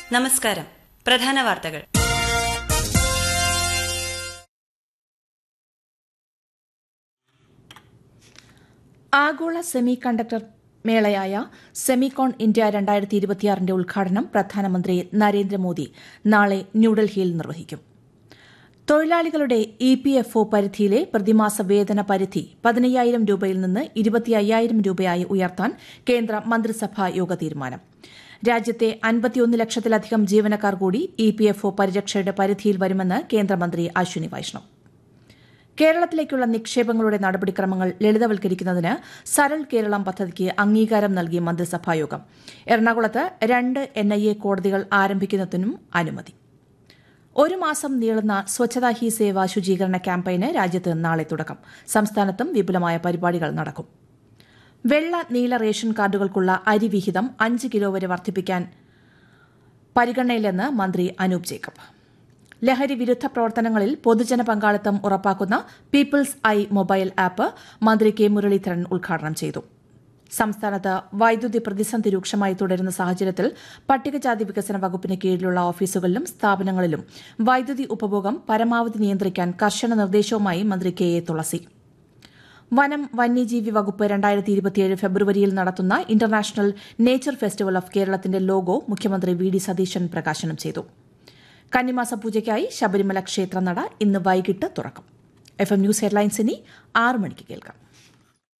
നമസ്കാരം പ്രധാന വാർത്തകൾ ആഗോള സെമി കണ്ടക്ടർ മേളയായ സെമികോൺ ഇന്ത്യ രണ്ടായിരത്തി ഇരുപത്തിയാറിന്റെ ഉദ്ഘാടനം പ്രധാനമന്ത്രി നരേന്ദ്രമോദി നാളെ ന്യൂഡൽഹിയിൽ നിർവഹിക്കും തൊഴിലാളികളുടെ ഇ പി എഫ് ഒ പരിധിയിലെ പ്രതിമാസ വേതന പരിധി പതിനയ്യായിരം രൂപയിൽ നിന്ന് ഇരുപത്തി അയ്യായിരം രൂപയായി ഉയർത്താൻ കേന്ദ്ര മന്ത്രിസഭാ യോഗ തീരുമാനം രാജ്യത്തെ അൻപത്തിയൊന്ന് ലക്ഷത്തിലധികം ജീവനക്കാർ കൂടി ഇ പി എഫ് ഒ പരിരക്ഷയുടെ പരിധിയിൽ വരുമെന്ന് കേന്ദ്രമന്ത്രി അശ്വിനി വൈഷ്ണവ് കേരളത്തിലേക്കുള്ള നിക്ഷേപങ്ങളുടെ നടപടിക്രമങ്ങൾ ലളിതവൽക്കരിക്കുന്നതിന് സരൾ കേരളം പദ്ധതിക്ക് അംഗീകാരം നൽകി മന്ത്രിസഭായോഗം എറണാകുളത്ത് രണ്ട് എൻ ഐ എ കോടതികൾ ആരംഭിക്കുന്നതിനും അനുമതി ഒരു മാസം നീളുന്ന സ്വച്ഛതാ ഹി സേവ ശുചീകരണ ക്യാമ്പയിന് രാജ്യത്ത് നാളെ തുടക്കം സംസ്ഥാനത്തും വിപുലമായ പരിപാടികൾ നടക്കും വെള്ള നീല റേഷൻ കാർഡുകൾക്കുള്ള അരി വിഹിതം അഞ്ച് കിലോ വരെ വർദ്ധിപ്പിക്കാൻ പരിഗണനയിലെന്ന് മന്ത്രി അനൂപ് ജേക്കബ് ലഹരി വിരുദ്ധ പ്രവർത്തനങ്ങളിൽ പൊതുജന പങ്കാളിത്തം ഉറപ്പാക്കുന്ന പീപ്പിൾസ് ഐ മൊബൈൽ ആപ്പ് മന്ത്രി കെ മുരളീധരൻ ഉദ്ഘാടനം ചെയ്തു സംസ്ഥാനത്ത് വൈദ്യുതി പ്രതിസന്ധി രൂക്ഷമായി തുടരുന്ന സാഹചര്യത്തിൽ പട്ടികജാതി വികസന വകുപ്പിന് കീഴിലുള്ള ഓഫീസുകളിലും സ്ഥാപനങ്ങളിലും വൈദ്യുതി ഉപഭോഗം പരമാവധി നിയന്ത്രിക്കാൻ കർശന നിർദ്ദേശവുമായി മന്ത്രി കെ എ തുളസി വനം വന്യജീവി വകുപ്പ് രണ്ടായിരത്തി ഇരുപത്തിയേഴ് ഫെബ്രുവരിയിൽ നടത്തുന്ന ഇന്റർനാഷണൽ നേച്ചർ ഫെസ്റ്റിവൽ ഓഫ് കേരളത്തിന്റെ ലോഗോ മുഖ്യമന്ത്രി വി ഡി സതീശൻ പ്രകാശനം ചെയ്തു കന്നിമാസ പൂജയ്ക്കായി ശബരിമല ക്ഷേത്രനട ഇന്ന് വൈകിട്ട് തുറക്കും എഫ് എം ന്യൂസ് ഹെഡ്ലൈൻസ് ഇനി ആറ് മണിക്ക് കേൾക്കാം